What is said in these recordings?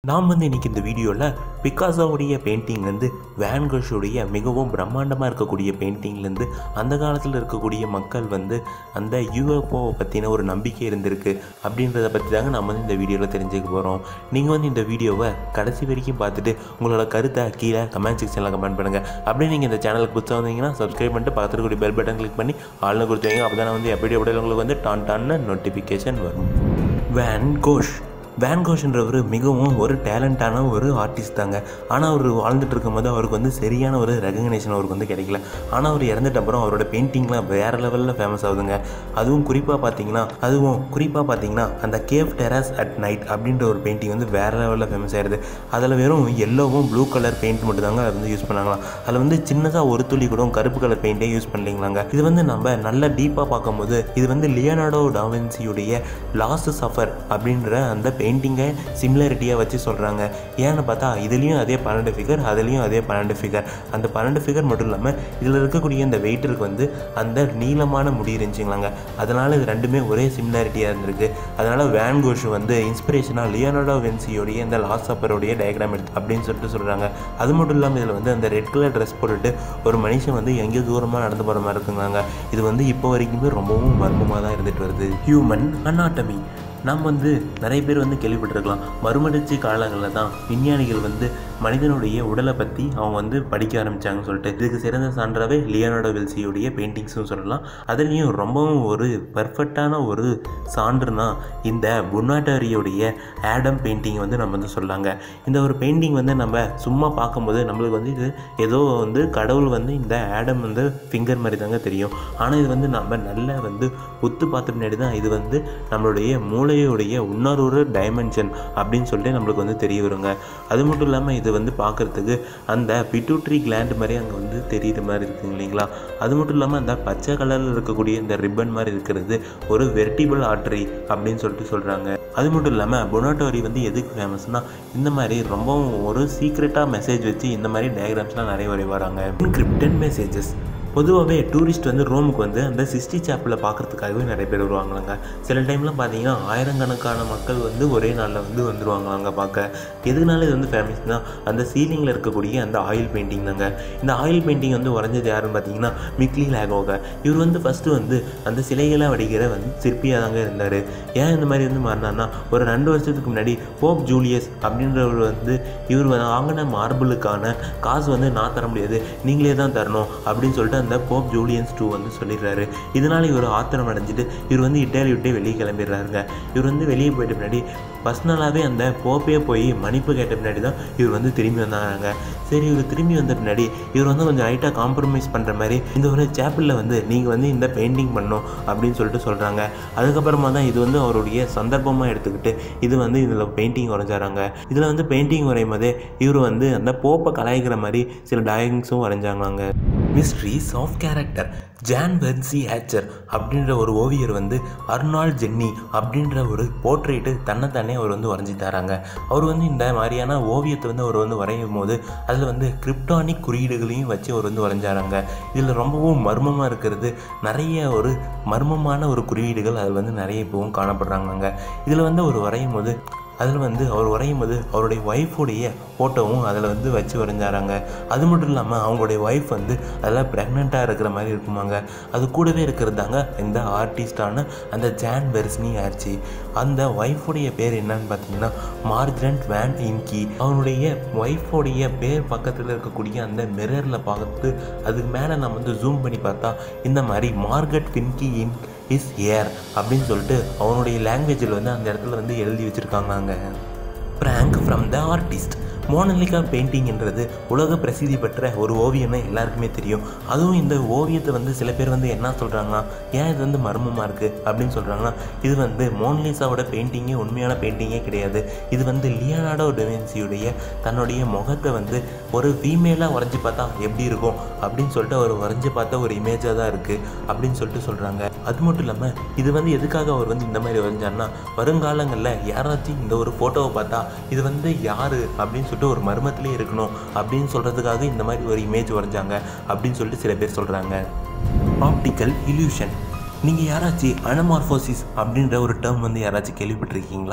நாம் வந்து இன்றைக்கி இந்த வீடியோவில் பிக்காசோவுடைய பெயிண்டிங்லேருந்து வேன்கோஷுடைய மிகவும் பிரம்மாண்டமாக இருக்கக்கூடிய பெயிண்டிங்லேருந்து அந்த காலத்தில் இருக்கக்கூடிய மக்கள் வந்து அந்த யூஎஃப்ஓவை பற்றின ஒரு நம்பிக்கை இருந்திருக்கு அப்படின்றத பற்றி தாங்க நம்ம வந்து இந்த வீடியோவில் தெரிஞ்சுக்க போகிறோம் நீங்கள் வந்து இந்த வீடியோவை கடைசி வரைக்கும் பார்த்துட்டு உங்களோட கருத்தை கீழே கமெண்ட் செக்ஷனில் கமெண்ட் பண்ணுங்கள் அப்படியே நீங்கள் இந்த சேனலுக்கு புதுசாக வந்தீங்கன்னா சப்ஸ்கிரைப் பண்ணிட்டு பக்கத்தில் கூடிய பெல் பட்டன் கிளிக் பண்ணி ஆள்னு கொடுத்துவீங்க அப்போ தானே வந்து எப்படி எப்படி உங்களுக்கு வந்து டான் டான்னு நோட்டிஃபிகேஷன் வரும் வேன் கோஷ் வேன் கோஷ்ன்றவர் மிகவும் ஒரு டேலண்டான ஒரு ஆர்டிஸ்ட் தாங்க ஆனால் அவர் வாழ்ந்துட்டு இருக்கும்போது அவருக்கு வந்து சரியான ஒரு ரெகக்னேஷன் அவருக்கு வந்து கிடைக்கல ஆனால் அவர் இறந்துட்ட அப்புறம் அவரோட பெயிண்டிங்லாம் வேறு லெவலில் ஃபேமஸ் ஆகுதுங்க அதுவும் குறிப்பாக பார்த்தீங்கன்னா அதுவும் குறிப்பாக பார்த்தீங்கன்னா அந்த கேவ் டெராஸ் அட் நைட் அப்படின்ற ஒரு பெயிண்டிங் வந்து வேறு லெவலில் ஃபேமஸ் ஆயிடுது அதில் வெறும் எல்லோவும் ப்ளூ கலர் பெயிண்ட் மட்டும் தாங்க அதை வந்து யூஸ் பண்ணாங்களாம் அதில் வந்து சின்னதாக ஒரு துளி கூட கருப்பு கலர் பெயிண்டே யூஸ் பண்ணலீங்களாங்க இது வந்து நம்ம நல்லா டீப்பாக பார்க்கும்போது இது வந்து லியோனார்டோ டாவின்சியுடைய லாஸ்ட் சஃபர் அப்படின்ற அந்த பெயிண்டிங்கை சிமிலாரிட்டியாக வச்சு சொல்கிறாங்க ஏன்னு பார்த்தா இதுலேயும் அதே பன்னெண்டு ஃபிகர் அதுலேயும் அதே பன்னெண்டு ஃபிகர் அந்த பன்னெண்டு ஃபிகர் மட்டும் இல்லாமல் இதில் இருக்கக்கூடிய இந்த வெயிட்டருக்கு வந்து அந்த நீளமான முடி இருந்துச்சுங்களாங்க அதனால் இது ரெண்டுமே ஒரே சிமிலாரிட்டியாக இருந்திருக்கு அதனால் வேன் கோஷ் வந்து இன்ஸ்பிரேஷனாக லியோனார்டோ வென்சியோடைய இந்த லாஸ்ட் சப்பருடைய டயக்ராம் எடுத்து அப்படின்னு சொல்லிட்டு சொல்கிறாங்க அது மட்டும் இல்லாமல் இதில் வந்து அந்த ரெட் கலர் ட்ரெஸ் போட்டுட்டு ஒரு மனுஷன் வந்து எங்கேயோ தூரமாக நடந்து போகிற மாதிரி இருக்குங்களாங்க இது வந்து இப்போ வரைக்குமே ரொம்பவும் மர்மமாக தான் இருந்துட்டு வருது ஹியூமன் அனாட்டமி நாம் வந்து நிறைய பேர் வந்து கேள்விப்பட்டிருக்கலாம் மறுமலர்ச்சி காலங்களில் தான் விஞ்ஞானிகள் வந்து மனிதனுடைய உடலை பற்றி அவங்க வந்து படிக்க ஆரம்பித்தாங்கன்னு சொல்லிட்டு இதுக்கு சிறந்த சான்றாகவே லியோனார்டோ வில்சியுடைய பெயிண்டிங்ஸும் சொல்லலாம் அதுலேயும் ரொம்பவும் ஒரு பர்ஃபெக்டான ஒரு சான்றுனா இந்த புன்னாட்டாரியோடைய ஆடம் பெயிண்டிங் வந்து நம்ம வந்து சொல்லாங்க இந்த ஒரு பெயிண்டிங் வந்து நம்ம சும்மா பார்க்கும்போது நம்மளுக்கு வந்து இது ஏதோ வந்து கடவுள் வந்து இந்த ஆடம் வந்து ஃபிங்கர் மாதிரி தாங்க தெரியும் ஆனால் இது வந்து நம்ம நல்ல வந்து ஒத்து பார்த்த பின்னாடி தான் இது வந்து நம்மளுடைய மூளையுடைய இன்னொரு டைமென்ஷன் அப்படின்னு சொல்லிட்டு நம்மளுக்கு வந்து தெரிய வருங்க அது மட்டும் இல்லாமல் இது வந்து பார்க்குறதுக்கு அந்த பிட்டூட்ரி கிளாண்ட் மாதிரி அங்கே வந்து தெரியுற மாதிரி இருக்குங்க இல்லைங்களா அது மட்டும் இல்லாமல் அந்த பச்சை கலரில் இருக்கக்கூடிய இந்த ரிப்பன் மாதிரி இருக்கிறது ஒரு வெர்டிபிள் ஆர்டரி அப்படின்னு சொல்லிட்டு சொல்கிறாங்க அது மட்டும் இல்லாமல் பொனாட்டோரி வந்து எதுக்கு ஃபேமஸ்னால் இந்த மாதிரி ரொம்பவும் ஒரு சீக்ரெட்டாக மெசேஜ் வச்சு இந்த மாதிரி டயக்ராம்ஸ்லாம் நிறைய வரைவாராங்க இன்கிரிப்டன் மெசேஜஸ் பொதுவாகவே டூரிஸ்ட் வந்து ரோமுக்கு வந்து அந்த சிஸ்டி சாப்பில் பார்க்குறதுக்காகவே நிறைய பேர் வருவாங்களாங்க சில டைம்லாம் பார்த்தீங்கன்னா ஆயிரக்கணக்கான மக்கள் வந்து ஒரே நாளில் வந்து வந்துருவாங்களாங்க பார்க்க எதுனால இது வந்து ஃபேமஸ்னால் அந்த சீலிங்கில் இருக்கக்கூடிய அந்த ஆயில் பெயிண்டிங் தாங்க இந்த ஆயில் பெயிண்டிங் வந்து வரைஞ்சது யாருன்னு பார்த்தீங்கன்னா மிக்லி லேகோக இவர் வந்து ஃபஸ்ட்டு வந்து அந்த சிலைகளை வடிக்கிற வந்து சிற்பியாக தாங்க இருந்தார் ஏன் இந்த மாதிரி வந்து மாறினார்னா ஒரு ரெண்டு வருஷத்துக்கு முன்னாடி போப் ஜூலியஸ் அப்படின்றவர் வந்து இவர் வாங்கின மார்பிளுக்கான காசு வந்து நான் தர முடியாது நீங்களே தான் தரணும் அப்படின்னு சொல்லிட்டு அந்த போப் ஜூலியன்ஸ் டூ வந்து சொல்லிடுறாரு இதனால் இவர் ஆத்திரம் அடைஞ்சிட்டு இவர் வந்து இட்டாலி விட்டே வெளியே கிளம்பிடுறாருங்க இவர் வந்து வெளியே போயிட்ட பின்னாடி பர்சனலாகவே அந்த போப்பே போய் மன்னிப்பு கேட்ட பின்னாடி தான் இவர் வந்து திரும்பி வந்தாங்க சரி இவர் திரும்பி வந்த பின்னாடி இவர் வந்து கொஞ்சம் லைட்டாக காம்ப்ரமைஸ் பண்ணுற மாதிரி இந்த ஒரு சேப்பிளில் வந்து நீங்கள் வந்து இந்த பெயிண்டிங் பண்ணணும் அப்படின்னு சொல்லிட்டு சொல்கிறாங்க அதுக்கப்புறமா தான் இது வந்து அவருடைய சந்தர்ப்பமாக எடுத்துக்கிட்டு இது வந்து இதில் பெயிண்டிங் வரைஞ்சாராங்க இதில் வந்து பெயிண்டிங் வரையும் போதே இவர் வந்து அந்த போப்பை கலாய்க்கிற மாதிரி சில டயங்ஸும் வரைஞ்சாங்களாங்க மிஸ்ட்ரிஸ் ஆஃப் கேரக்டர் ஜான் வெர்சி ஹேச்சர் அப்படின்ற ஒரு ஓவியர் வந்து அர்னால் ஜென்னி அப்படின்ற ஒரு போர்ட்ரேட்டு தன்னைத்தானே அவர் வந்து வரைஞ்சி தராங்க அவர் வந்து இந்த மாதிரியான ஓவியத்தை வந்து அவர் வந்து வரையும் போது அதில் வந்து கிரிப்டானிக் குறியீடுகளையும் வச்சு அவர் வந்து வரைஞ்சாராங்க இதில் ரொம்பவும் மர்மமாக இருக்கிறது நிறைய ஒரு மர்மமான ஒரு குறியீடுகள் அதில் வந்து நிறைய இப்போவும் காணப்படுறாங்க இதில் வந்து அவர் வரையும் போது அதில் வந்து அவர் வரையும் போது அவருடைய ஒய்ஃபுடைய ஃபோட்டோவும் அதில் வந்து வச்சு வரைஞ்சாராங்க அது மட்டும் இல்லாமல் அவங்களுடைய ஒய்ஃப் வந்து அதில் ப்ரெக்னெண்ட்டாக இருக்கிற மாதிரி இருக்குமாங்க அது கூடவே இருக்கிறதாங்க இந்த ஆர்டிஸ்டான அந்த ஜான் வெர்ஸ்னி ஆச்சு அந்த ஒய்ஃபுடைய பேர் என்னன்னு பார்த்தீங்கன்னா மார்ஜரண்ட் வேன் இன்கி அவனுடைய ஒய்ஃபுடைய பேர் பக்கத்தில் இருக்கக்கூடிய அந்த மிரரில் பார்த்து அதுக்கு மேலே நம்ம வந்து ஜூம் பண்ணி பார்த்தா இந்த மாதிரி மார்கட் ஃபின்கி இன் இஸ் ஏர் அப்படின்னு சொல்லிட்டு அவனுடைய லாங்குவேஜில் வந்து அந்த இடத்துல வந்து எழுதி வச்சுருக்காங்க அங்கே prank from the artist Mona Lisa பெயிண்டிங்ன்றது உலக பிரசித்தி பெற்ற ஒரு ஓவியம்னு எல்லாருக்குமே தெரியும் அதுவும் இந்த ஓவியத்தை வந்து சில பேர் வந்து என்ன சொல்கிறாங்கன்னா ஏன் இது வந்து மர்மமாக இருக்குது அப்படின்னு சொல்கிறாங்கன்னா இது வந்து மோனலிசாவோட பெயிண்டிங்கே உண்மையான பெயிண்டிங்கே கிடையாது இது வந்து லியனார்டோ டெவின்சியுடைய தன்னுடைய முகத்தை வந்து ஒரு ஃபீமேலாக வரைஞ்சி பார்த்தா எப்படி இருக்கும் அப்படின்னு சொல்லிட்டு அவர் வரைஞ்சி பார்த்த ஒரு இமேஜாக தான் இருக்குது அப்படின்னு சொல்லிட்டு சொல்கிறாங்க அது மட்டும் இல்லாமல் இது வந்து எதுக்காக அவர் வந்து இந்த மாதிரி வரைஞ்சார்னா வருங்காலங்களில் யாராச்சும் இந்த ஒரு ஃபோட்டோவை பார்த்தா இது வந்து யார் அப்படின்னு சொல்லிட்டு ஒரு மர்மத்திலே இருக்கணும் அப்படின்னு சொல்கிறதுக்காக இந்த மாதிரி ஒரு இமேஜ் வரைஞ்சாங்க அப்படின்னு சொல்லிட்டு சில பேர் சொல்கிறாங்க ஆப்டிக்கல் இல்யூஷன் நீங்கள் யாராச்சும் அனமார்ஃபோசிஸ் அப்படின்ற ஒரு டேர்ம் வந்து யாராச்சும் கேள்விப்பட்டிருக்கீங்களா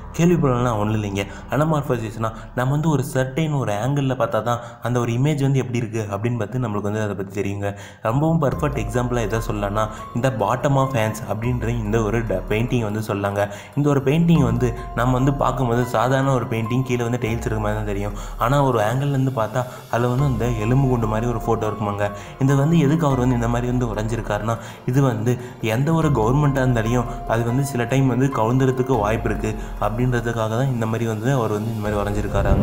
கேள்விப்படலாம் ஒன்றும் இல்லைங்க அனமார்ஃபசிஸ்னால் நம்ம வந்து ஒரு சர்டைன் ஒரு ஆங்கிளில் பார்த்தா தான் அந்த ஒரு இமேஜ் வந்து எப்படி இருக்குது அப்படின்னு பார்த்து நம்மளுக்கு வந்து அதை பற்றி தெரியுங்க ரொம்பவும் பர்ஃபெக்ட் எக்ஸாம்பிளாக எதை சொல்லலாம்னா இந்த பாட்டம் ஆஃப் ஹேண்ட்ஸ் அப்படின்ற இந்த ஒரு பெயிண்டிங் வந்து சொல்லாங்க இந்த ஒரு பெயிண்டிங் வந்து நம்ம வந்து பார்க்கும்போது சாதாரண ஒரு பெயிண்டிங் கீழே வந்து டைல்ஸ் இருக்க மாதிரி தான் தெரியும் ஆனால் ஒரு ஆங்கிள்லேருந்து பார்த்தா அதில் வந்து இந்த எலும்பு குண்டு மாதிரி ஒரு ஃபோட்டோ இருக்குமாங்க இந்த வந்து எதுக்கு அவர் வந்து இந்த மாதிரி வந்து வரைஞ்சிருக்காருன்னா இது வந்து எந்த ஒரு கவர்மெண்ட்டாக இருந்தாலையும் அது வந்து சில டைம் வந்து கவுந்துறதுக்கு வாய்ப்பு இருக்குது அப்படின்றதுக்காக தான் இந்த மாதிரி வந்து அவர் வந்து இந்த மாதிரி வரைஞ்சிருக்காராங்க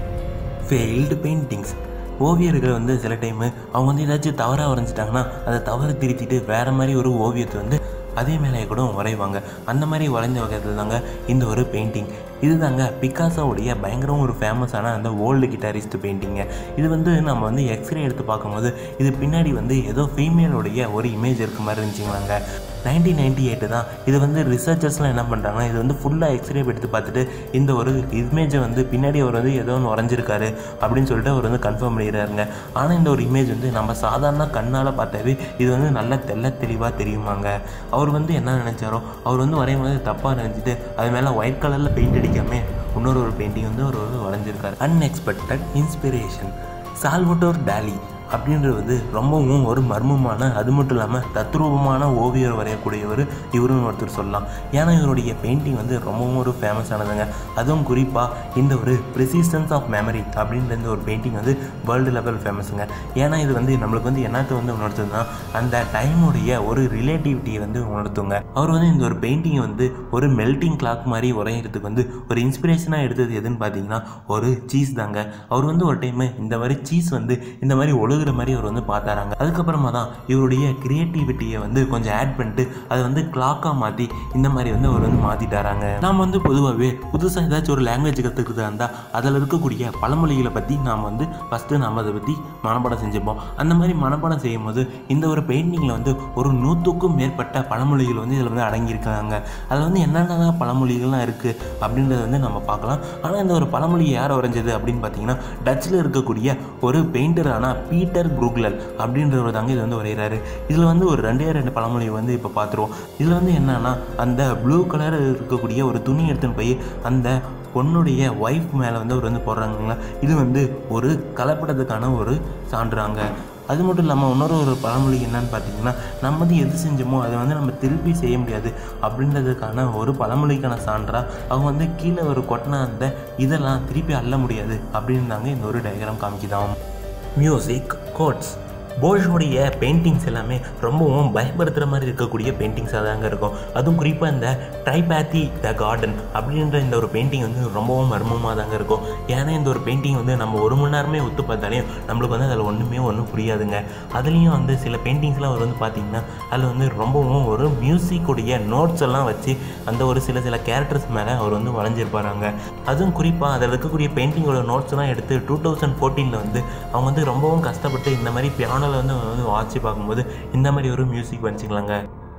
ஃபெயில்டு பெயிண்டிங்ஸ் ஓவியர்கள் வந்து சில டைமு அவங்க வந்து ஏதாச்சும் தவறாக வரைஞ்சிட்டாங்கன்னா அதை தவறு திருத்திட்டு வேறு மாதிரி ஒரு ஓவியத்தை வந்து அதே மேலே கூட வரைவாங்க அந்த மாதிரி வரைஞ்ச வகையில் தாங்க இந்த ஒரு பெயிண்டிங் இது தாங்க பிக்காசோவுடைய பயங்கரம் ஒரு ஃபேமஸான அந்த ஓல்டு கிட்டாரிஸ்ட் பெயிண்டிங்க இது வந்து நம்ம வந்து எக்ஸ்ரே எடுத்து பார்க்கும்போது இது பின்னாடி வந்து ஏதோ ஃபீமேலுடைய ஒரு இமேஜ் இருக்க மாதிரி இருந்துச்சுங்களாங்க நைன்டீன் நைன்டி எயிட்டு தான் இது வந்து ரிசர்ச்சர்ஸ்லாம் என்ன பண்ணுறாங்கன்னா இது வந்து ஃபுல்லாக எக்ஸ்ரே எடுத்து பார்த்துட்டு இந்த ஒரு இமேஜை வந்து பின்னாடி அவர் வந்து ஏதோ ஒன்று வரைஞ்சிருக்காரு அப்படின்னு சொல்லிட்டு அவர் வந்து கன்ஃபார்ம் பண்ணிடுறாருங்க ஆனால் இந்த ஒரு இமேஜ் வந்து நம்ம சாதாரண கண்ணால் பார்த்தாவே இது வந்து நல்ல தெள்ள தெளிவாக தெரியுமாங்க அவர் வந்து என்ன நினச்சாரோ அவர் வந்து வரையும் போது தப்பாக நினச்சிட்டு அது மேலே ஒயிட் கலரில் பெயிண்ட் அடிக்காம இன்னொரு ஒரு பெயிண்டிங் வந்து அவர் வந்து வரைஞ்சிருக்காரு அன்எக்ஸ்பெக்டட் இன்ஸ்பிரேஷன் சால்வட்டோர் டாலி அப்படின்றது வந்து ரொம்பவும் ஒரு மர்மமான அது மட்டும் இல்லாமல் தத்ரூபமான ஓவியர் வரையக்கூடியவர் இவருன்னு ஒருத்தர் சொல்லலாம் ஏன்னா இவருடைய பெயிண்டிங் வந்து ரொம்பவும் ஒரு ஃபேமஸானதுங்க அதுவும் குறிப்பாக இந்த ஒரு ப்ரெசிஸ்டன்ஸ் ஆஃப் மெமரி அப்படின்ற இந்த ஒரு பெயிண்டிங் வந்து வேர்ல்டு லெவல் ஃபேமஸுங்க ஏன்னா இது வந்து நம்மளுக்கு வந்து என்னத்தை வந்து உணர்த்துதுன்னா அந்த டைமுடைய ஒரு ரிலேட்டிவிட்டியை வந்து உணர்த்துங்க அவர் வந்து இந்த ஒரு பெயிண்டிங்கை வந்து ஒரு மெல்டிங் கிளாக் மாதிரி உரையிறதுக்கு வந்து ஒரு இன்ஸ்பிரேஷனாக எடுத்தது எதுன்னு பார்த்தீங்கன்னா ஒரு சீஸ் தாங்க அவர் வந்து ஒரு டைமு இந்த மாதிரி சீஸ் வந்து இந்த மாதிரி ஒழுகுற மாதிரி அவர் வந்து பார்த்தாராங்க அதுக்கப்புறமா தான் இவருடைய கிரியேட்டிவிட்டியை வந்து கொஞ்சம் ஆட் பண்ணிட்டு அதை வந்து கிளாக்காக மாற்றி இந்த மாதிரி வந்து அவர் வந்து மாற்றிட்டாராங்க நாம் வந்து பொதுவாகவே புதுசாக ஏதாச்சும் ஒரு லாங்குவேஜ் கற்றுக்கிறதா இருந்தால் அதில் இருக்கக்கூடிய பழமொழிகளை பற்றி நாம் வந்து ஃபஸ்ட்டு நாம் அதை பற்றி மனப்பாடம் செஞ்சுப்போம் அந்த மாதிரி மனப்பாடம் செய்யும் போது இந்த ஒரு பெயிண்டிங்கில் வந்து ஒரு நூற்றுக்கும் மேற்பட்ட பழமொழிகள் வந்து இதில் வந்து அடங்கியிருக்காங்க அதில் வந்து என்னென்ன பழமொழிகள்லாம் இருக்குது அப்படின்றத வந்து நம்ம பார்க்கலாம் ஆனால் இந்த ஒரு பழமொழி யார் வரைஞ்சது அப்படின்னு பார்த்தீங்கன்னா டச்சில் இருக்கக்கூடிய ஒரு பெயிண்டரான பீட்டர் புரூக்லல் அப்படின்றவர் தாங்க இது வந்து வரைகிறாரு இதில் வந்து ஒரு ரெண்டே ரெண்டு பழமொழி வந்து இப்போ பார்த்துருவோம் இதில் வந்து என்னன்னா அந்த ப்ளூ கலர் இருக்கக்கூடிய ஒரு துணி எடுத்துன்னு போய் அந்த பொண்ணுடைய ஒய்ஃப் மேலே வந்து அவர் வந்து போடுறாங்களா இது வந்து ஒரு கலப்படத்துக்கான ஒரு சான்றாங்க அது மட்டும் இல்லாமல் இன்னொரு ஒரு பழமொழி என்னன்னு பார்த்தீங்கன்னா நம்ம வந்து எது செஞ்சோமோ அதை வந்து நம்ம திருப்பி செய்ய முடியாது அப்படின்றதுக்கான ஒரு பழமொழிக்கான சான்றா அவங்க வந்து கீழே ஒரு கொட்டின அந்த இதெல்லாம் திருப்பி அள்ள முடியாது அப்படின்னாங்க இந்த ஒரு டயக்ராம் காமிக்குதாம் மியூசிக் கோட்ஸ் போஷோடைய பெயிண்டிங்ஸ் எல்லாமே ரொம்பவும் பயப்படுத்துகிற மாதிரி இருக்கக்கூடிய பெயிண்டிங்ஸாக தாங்க இருக்கும் அதுவும் குறிப்பாக இந்த ட்ரைபேத்தி த கார்டன் அப்படின்ற இந்த ஒரு பெயிண்டிங் வந்து ரொம்பவும் மர்மமாக தாங்க இருக்கும் ஏன்னா இந்த ஒரு பெயிண்டிங் வந்து நம்ம ஒரு மணி நேரமே ஒத்து பார்த்தாலையும் நம்மளுக்கு வந்து அதில் ஒன்றுமே ஒன்றும் புரியாதுங்க அதுலேயும் வந்து சில பெயிண்டிங்ஸ்லாம் அவர் வந்து பார்த்திங்கன்னா அதில் வந்து ரொம்பவும் ஒரு மியூசிக்குடைய நோட்ஸ் எல்லாம் வச்சு அந்த ஒரு சில சில கேரக்டர்ஸ் மேலே அவர் வந்து வளைஞ்சிருப்பாராங்க அதுவும் குறிப்பாக அதில் இருக்கக்கூடிய பெயிண்டிங்கோட நோட்ஸ்லாம் எடுத்து டூ தௌசண்ட் ஃபோர்டீனில் வந்து அவங்க வந்து ரொம்பவும் கஷ்டப்பட்டு இந்த மாதிரி பியானோவில் வந்து அவங்க வந்து வாட்சி பார்க்கும்போது இந்த மாதிரி ஒரு மியூசிக் வச்சுக்கலாங்க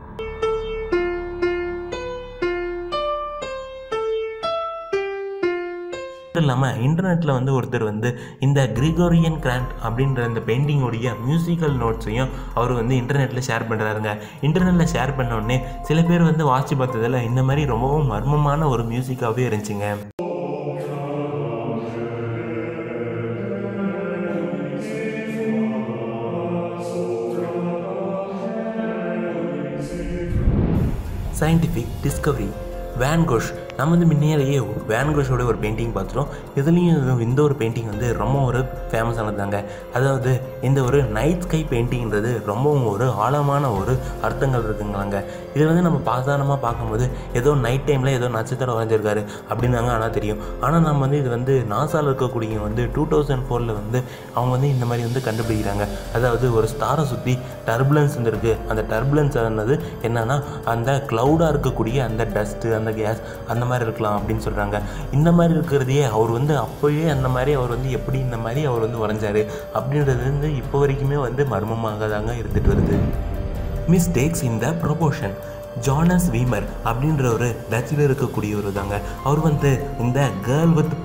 மட்டும் இல்லாமல் இன்டர்நெட்டில் வந்து ஒருத்தர் வந்து இந்த கிரிகோரியன் கிராண்ட் அப்படின்ற இந்த பெயிண்டிங்கோடைய மியூசிக்கல் நோட்ஸையும் அவர் வந்து இன்டர்நெட்டில் ஷேர் பண்ணுறாருங்க இன்டர்நெட்டில் ஷேர் பண்ண உடனே சில பேர் வந்து வாட்சி பார்த்ததில் இந்த மாதிரி ரொம்பவும் மர்மமான ஒரு மியூசிக்காகவே இருந்துச்சுங்க சயின்டிஃபிக் டிஸ்கவரி வேன்கோஷ் நம்ம வந்து முன்னேறையே வேன்கோஷோட ஒரு பெயிண்டிங் பார்த்துட்டோம் இதுலேயும் இந்த ஒரு பெயிண்டிங் வந்து ரொம்ப ஒரு ஃபேமஸானது தாங்க அதாவது இந்த ஒரு நைட் ஸ்கை பெயிண்டிங்கிறது ரொம்பவும் ஒரு ஆழமான ஒரு அர்த்தங்கள் இருக்குங்களாங்க இது வந்து நம்ம சாதாரணமாக பார்க்கும்போது ஏதோ நைட் டைமில் ஏதோ நட்சத்திரம் வரைஞ்சிருக்காரு அப்படின்னாங்க ஆனால் தெரியும் ஆனால் நம்ம வந்து இது வந்து நாசாவில் இருக்கக்கூடிய வந்து டூ தௌசண்ட் ஃபோரில் வந்து அவங்க வந்து இந்த மாதிரி வந்து கண்டுபிடிக்கிறாங்க அதாவது ஒரு ஸ்டாரை சுற்றி டர்புலன்ஸ் இருக்குது அந்த டர்புலன்ஸ் ஆனது என்னன்னா அந்த க்ளவுடாக இருக்கக்கூடிய அந்த டஸ்ட்டு அந்த கேஸ் அந்த மாதிரி இருக்கலாம் அப்படின்னு சொல்கிறாங்க இந்த மாதிரி இருக்கிறதையே அவர் வந்து அப்போயே அந்த மாதிரி அவர் வந்து எப்படி இந்த மாதிரி அவர் வந்து வரைஞ்சாரு அப்படின்றது வந்து இப்போ வரைக்குமே வந்து மர்மமாக தாங்க இருந்துட்டு வருது மிஸ்டேக்ஸ் இன் த ப்ரொபோஷன் ஜானஸ் வீமர் அப்படின்ற ஒரு டச்சில் இருக்கக்கூடியவர் தாங்க அவர் வந்து இந்த கேர்ள் வித் பர்ல்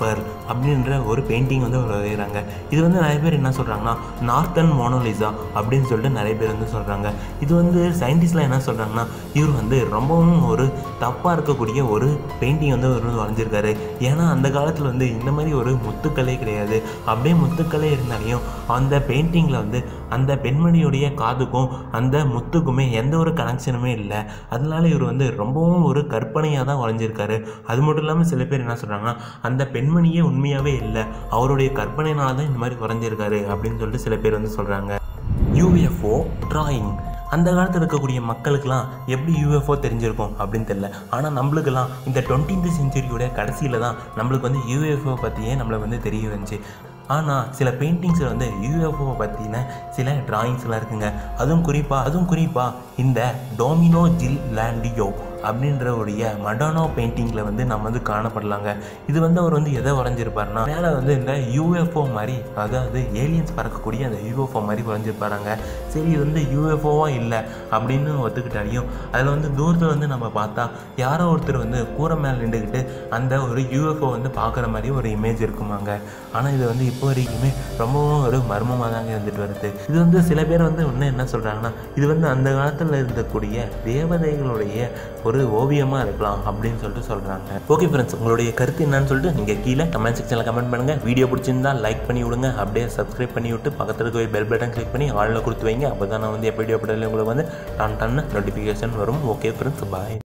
அப்படின்ற ஒரு பெயிண்டிங் வந்து அவர் வரைகிறாங்க இது வந்து நிறைய பேர் என்ன சொல்கிறாங்கன்னா நார்த்தன் மோனோலிசா அப்படின்னு சொல்லிட்டு நிறைய பேர் வந்து சொல்கிறாங்க இது வந்து சயின்டிஸ்ட்லாம் என்ன சொல்கிறாங்கன்னா இவர் வந்து ரொம்பவும் ஒரு தப்பாக இருக்கக்கூடிய ஒரு பெயிண்டிங் வந்து அவர் வந்து வரைஞ்சிருக்காரு ஏன்னா அந்த காலத்தில் வந்து இந்த மாதிரி ஒரு முத்துக்களே கிடையாது அப்படியே முத்துக்களே இருந்தாலையும் அந்த பெயிண்டிங்கில் வந்து அந்த பெண்மணியுடைய காதுக்கும் அந்த முத்துக்குமே எந்த ஒரு கனெக்ஷனுமே இல்லை அதனால இவர் வந்து ரொம்பவும் ஒரு கற்பனையாக தான் வரைஞ்சிருக்காரு அது மட்டும் இல்லாமல் சில பேர் என்ன சொல்கிறாங்கன்னா அந்த பெண்மணியே உண்மையாகவே இல்லை அவருடைய கற்பனையினால தான் இந்த மாதிரி வரைஞ்சிருக்காரு அப்படின்னு சொல்லிட்டு சில பேர் வந்து சொல்கிறாங்க யூஎஃப்ஓ டிராயிங் அந்த காலத்தில் இருக்கக்கூடிய மக்களுக்கெல்லாம் எப்படி யூஎஃப்ஓ தெரிஞ்சிருக்கும் அப்படின்னு தெரியல ஆனால் நம்மளுக்கெல்லாம் இந்த டுவெண்ட்டீன்த் செஞ்சுரியோட கடைசியில் தான் நம்மளுக்கு வந்து யூஎஃப்ஓ பற்றியே நம்மளுக்கு வந்து தெரிய வந்துச்சு ஆனால் சில பெயிண்டிங்ஸில் வந்து யூஎஃப்ஓ பற்றின சில டிராயிங்ஸ்லாம் இருக்குங்க அதுவும் குறிப்பாக அதுவும் குறிப்பாக இந்த டோமினோ ஜில் லாண்டியோ அப்படின்றவுடைய மடானோ பெயிண்டிங்கில் வந்து நம்ம வந்து காணப்படலாங்க இது வந்து அவர் வந்து எதை வரைஞ்சிருப்பாருன்னா மேலே வந்து இந்த யூஎஃப்ஓ மாதிரி அதாவது ஏலியன்ஸ் பறக்கக்கூடிய அந்த யூஎஃப்ஓ மாதிரி வரைஞ்சிருப்பாருங்க சரி இது வந்து யூஎஃப்ஓவா இல்லை அப்படின்னு ஒத்துக்கிட்டாலையும் அதில் வந்து தூரத்தில் வந்து நம்ம பார்த்தா யாரோ ஒருத்தர் வந்து கூரை மேலே நின்றுக்கிட்டு அந்த ஒரு யூஎஃப்ஓ வந்து பார்க்குற மாதிரி ஒரு இமேஜ் இருக்குமாங்க ஆனால் இது வந்து இப்போ வரைக்குமே ரொம்பவும் ஒரு மர்மமாக தாங்க இருந்துட்டு வருது இது வந்து சில பேர் வந்து இன்னும் என்ன சொல்கிறாங்கன்னா இது வந்து அந்த காலத்தில் இருந்தக்கூடிய தேவதைகளுடைய ஒரு ஓவியமாக இருக்கலாம் அப்படின்னு சொல்லிட்டு சொல்கிறாங்க ஓகே ஃப்ரெண்ட்ஸ் உங்களுடைய கருத்து என்னன்னு சொல்லிட்டு நீங்கள் கீழே கமெண்ட் செக்ஷனில் கமெண்ட் பண்ணுங்கள் வீடியோ பிடிச்சிருந்தா லைக் பண்ணி விடுங்க அப்படியே சப்ஸ்கிரைப் பண்ணி விட்டு பக்கத்தில் இருக்க பெல் பட்டன் கிளிக் பண்ணி ஆளில் கொடுத்து வைங்க அப்போ தான் நான் வந்து எப்போ வீடியோ போட்டாலும் உங்களுக்கு வந்து டன் டன் நோட்டிஃபிகேஷன் வரும் ஓகே ஃப்ரெண்ட்ஸ் பாய்